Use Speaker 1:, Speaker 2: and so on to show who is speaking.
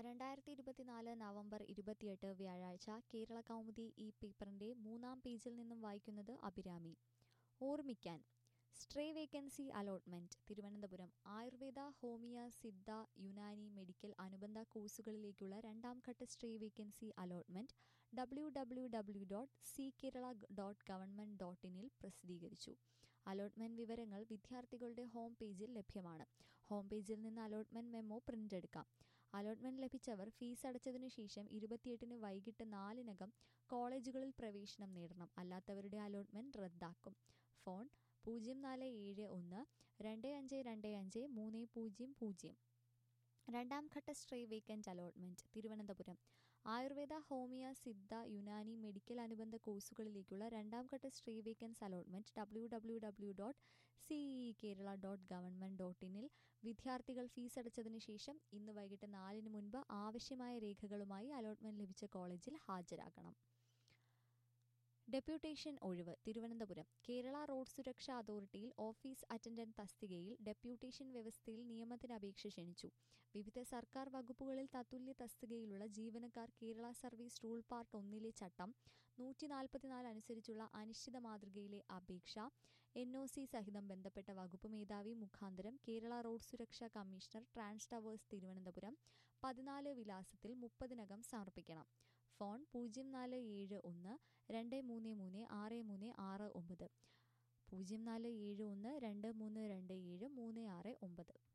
Speaker 1: രണ്ടായിരത്തി ഇരുപത്തിനാല് നവംബർ ഇരുപത്തിയെട്ട് വ്യാഴാഴ്ച കേരള കൗമുദി ഈ പേപ്പറിന്റെ മൂന്നാം പേജിൽ നിന്നും വായിക്കുന്നത് അഭിരാമി ഓർമ്മിക്കാൻ stray vacancy allotment Thiruvananthapuram Ayurveda homoeo Siddha Unani medical അനുബന്ധ കോഴ്സുകളിലേക്കുള്ള രണ്ടാം ഘട്ട stray vacancy allotment W W W dot C Kerala dot government dot ഇനിൽ പ്രസിദ്ധീകരിച്ചു അലോട്ട്മെന്റ് വിവരങ്ങൾ വിദ്യാർത്ഥികളുടെ ഹോം പേജിൽ ലഭ്യമാണ് ഹോം പേജിൽ നിന്ന് അലോട്ട്മെന്റ് മെമ്മോ പ്രിന്റ് എടുക്കാം അലോട്ട്മെന്റ് ലഭിച്ചവർ ഫീസ് അടച്ചതിനു ശേഷം ഇരുപത്തിയെട്ടിന് വൈകിട്ട് നാലിനകം കോളേജുകളിൽ പ്രവേശനം നേടണം അല്ലാത്തവരുടെ അലോട്ട്മെന്റ് റദ്ദാക്കും ഫോൺ പൂജ്യം നാല് ഏഴ് ഒന്ന് രണ്ട് അഞ്ച് രണ്ട് അഞ്ച് മൂന്ന് പൂജ്യം പൂജ്യം രണ്ടാം ഘട്ട stray vacant allotment Thiruvananthapuram Ayurveda homoeo Siddha Unani medical അനുബന്ധ കോഴ്സുകളിലേക്കുള്ള രണ്ടാം ഘട്ട stray vacancy allotment W W W dot CE Kerala dot government dot ഇനിൽ വിദ്യാർത്ഥികൾ ഫീസ് അടച്ചതിന് ശേഷം ഇന്ന് വൈകിട്ട് നാലിന് മുൻപ് ആവശ്യമായ രേഖകളുമായി അലോട്ട്മെന്റ് ലഭിച്ച കോളേജിൽ ഹാജരാകണം ഡെപ്യൂട്ടേഷൻ ഒഴിവ് തിരുവനന്തപുരം കേരള റോഡ് സുരക്ഷാ അതോറിറ്റിയിൽ ഓഫീസ് അറ്റൻഡന്റ് തസ്തികയിൽ ഡെപ്യൂട്ടേഷൻ വ്യവസ്ഥയിൽ നിയമത്തിന് അപേക്ഷ ക്ഷണിച്ചു വിവിധ സർക്കാർ വകുപ്പുകളിൽ തത്തുല്യ തസ്തികയിലുള്ള ജീവനക്കാർ കേരള സർവീസ് റൂൾ പാർട്ട് ഒന്നിലെ ചട്ടം നൂറ്റി നാൽപ്പത്തിനാല് അനുസരിച്ചുള്ള അനിശ്ചിത മാതൃകയിലെ അപേക്ഷ എൻ ഒ സി സഹിതം ബന്ധപ്പെട്ട വകുപ്പ് മേധാവി മുഖാന്തരം കേരള റോഡ് സുരക്ഷാ കമ്മീഷണർ ട്രാൻസ് ടവേഴ്സ് തിരുവനന്തപുരം പതിനാല് വിലാസത്തിൽ മുപ്പതിനകം സമർപ്പിക്കണം ഫോൺ പൂജ്യം നാല് ഏഴ് ഒന്ന് രണ്ട് മൂന്ന് മൂന്ന് ആറ് മൂന്ന് ആറ് ഒമ്പത് പൂജ്യം നാല് ഏഴ് ഒന്ന് രണ്ട് മൂന്ന് രണ്ട് ഏഴ് മൂന്ന് ആറ് ഒമ്പത്